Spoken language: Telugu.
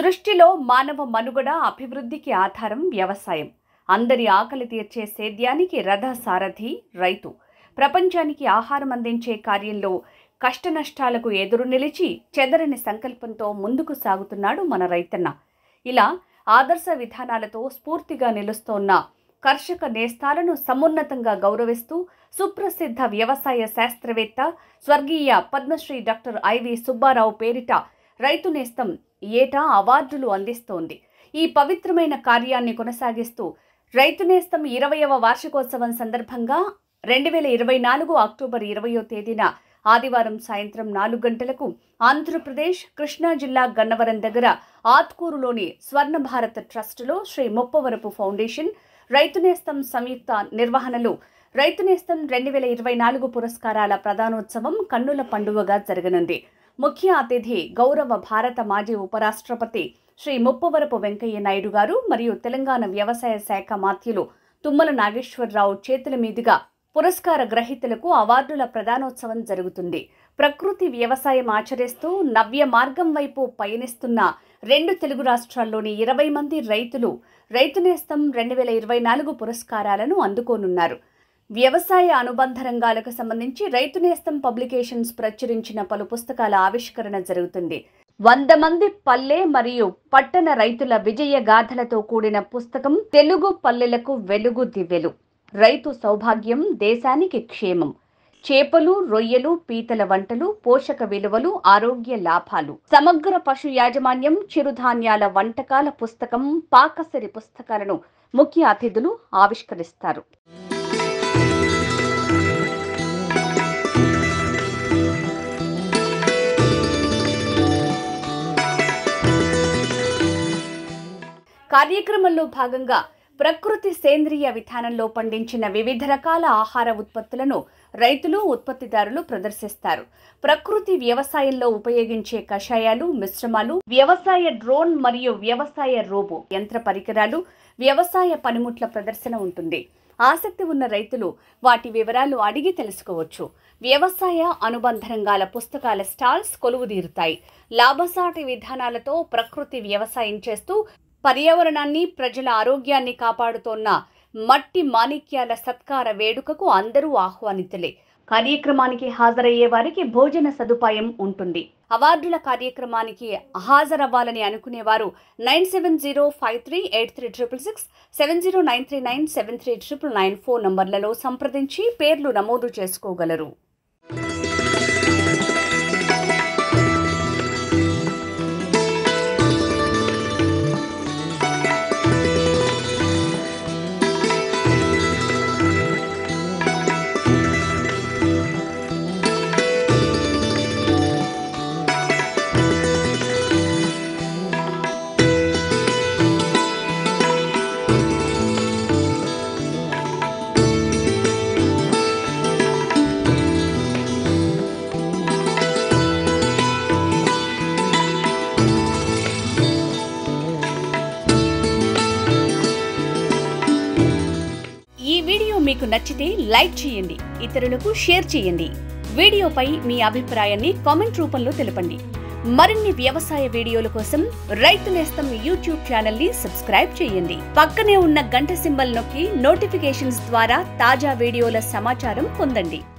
సృష్టిలో మానవ మనుగడ అభివృద్ధికి ఆధారం వ్యవసాయం అందరి ఆకలి తీర్చే సేద్యానికి రథ సారథి రైతు ప్రపంచానికి ఆహారం అందించే కార్యంలో కష్టనష్టాలకు ఎదురు నిలిచి చెదరని సంకల్పంతో ముందుకు సాగుతున్నాడు మన రైతన్న ఇలా ఆదర్శ విధానాలతో స్ఫూర్తిగా నిలుస్తోన్న కర్షక నేస్తాలను సమున్నతంగా గౌరవిస్తూ సుప్రసిద్ధ వ్యవసాయ శాస్త్రవేత్త స్వర్గీయ పద్మశ్రీ డాక్టర్ ఐవి సుబ్బారావు పేరిట రైతు నేస్తం ఏటా అవార్డులు అందిస్తోంది ఈ పవిత్రమైన కార్యాన్ని కొనసాగిస్తూ రైతు నేస్తం ఇరవయవ వార్షికోత్సవం సందర్భంగా రెండు వేల ఇరవై నాలుగు అక్టోబర్ ఇరవయో తేదీన ఆదివారం సాయంత్రం నాలుగు గంటలకు ఆంధ్రప్రదేశ్ కృష్ణా జిల్లా గన్నవరం దగ్గర ఆత్కూరులోని స్వర్ణ భారత్ ట్రస్టులో శ్రీ ముప్పవరపు ఫౌండేషన్ రైతు నేస్తం సంయుక్త నిర్వహణలో రైతు నేస్తం రెండు వేల ఇరవై నాలుగు పురస్కారాల ప్రధానోత్సవం కన్నుల పండుగగా జరగనుంది ముఖ్య అతిథి గౌరవ భారత మాజీ ఉపరాష్ట్రపతి శ్రీ ముప్పవరపు వెంకయ్య నాయుడు గారు మరియు తెలంగాణ వ్యవసాయ శాఖ మాత్యులు తుమ్మల నాగేశ్వరరావు చేతుల మీదుగా పురస్కార గ్రహీతలకు అవార్డుల ప్రధానోత్సవం జరుగుతుంది ప్రకృతి వ్యవసాయం ఆచరిస్తూ నవ్య మార్గం వైపు పయనిస్తున్న రెండు తెలుగు రాష్ట్రాల్లోని ఇరవై మంది రైతులు రైతు నేస్తం రెండు వేల ఇరవై నాలుగు పురస్కారాలను అందుకోనున్నారు వ్యవసాయ అనుబంధ రంగాలకు సంబంధించి రైతు నేస్తం పబ్లికేషన్స్ ప్రచురించిన పలు పుస్తకాల ఆవిష్కరణ జరుగుతుంది వంద మంది పల్లె మరియు పట్టణ రైతుల విజయ గాథలతో కూడిన పుస్తకం తెలుగు పల్లెలకు వెలుగు దివ్వెలు రైతు సౌభాగ్యం దేశానికి క్షేమం చేపలు రొయ్యలు పీతల వంటలు పోషక విలువలు ఆరోగ్య లాభాలు సమగ్ర పశు యాజమాన్యం చిరుధాన్యాల వంటకాల పుస్తకం పాకసరి పుస్తకాలను ముఖ్య అతిథులు ఆవిష్కరిస్తారు కార్యక్రమంలో భాగంగా ప్రకృతి సేంద్రియ విధానంలో పండించిన వివిధ రకాల ఆహార ఉత్పత్తులను రైతులు ఉత్పత్తిదారులు ప్రదర్శిస్తారు ప్రకృతి వ్యవసాయంలో ఉపయోగించే కషాయాలు మిశ్రమాలు వ్యవసాయ డ్రోన్ మరియు వ్యవసాయ రోబో యంత్ర పరికరాలు వ్యవసాయ పనిముట్ల ప్రదర్శన ఉంటుంది ఆసక్తి ఉన్న రైతులు వాటి వివరాలు అడిగి తెలుసుకోవచ్చు వ్యవసాయ అనుబంధ రంగాల పుస్తకాల స్టాల్స్ కొలువుదీరుతాయి లాభసాటి విధానాలతో ప్రకృతి వ్యవసాయం చేస్తూ పర్యావరణాన్ని ప్రజల ఆరోగ్యాన్ని కాపాడుతోన్న మట్టి మాణిక్యాల సత్కార వేడుకకు అందరూ ఆహ్వానితులే కార్యక్రమానికి హాజరయ్యే వారికి భోజన సదుపాయం ఉంటుంది అవార్డుల కార్యక్రమానికి హాజరవ్వాలని అనుకునేవారు nine seven zero five three eight three triple six seven zero nine three nine seven three triple nine phone నంబర్లలో సంప్రదించి పేర్లు నమోదు చేసుకోగలరు ఈ వీడియో మీకు నచ్చితే లైక్ చేయండి ఇతరులకు షేర్ చేయండి వీడియోపై మీ అభిప్రాయాన్ని కామెంట్ రూపంలో తెలపండి మరిన్ని వ్యవసాయ వీడియోల కోసం రైతు నేస్తం యూట్యూబ్ ఛానల్ ని సబ్స్క్రైబ్ చేయండి పక్కనే ఉన్న గంట సింబల్ నొక్కి నోటిఫికేషన్స్ ద్వారా తాజా వీడియోల సమాచారం పొందండి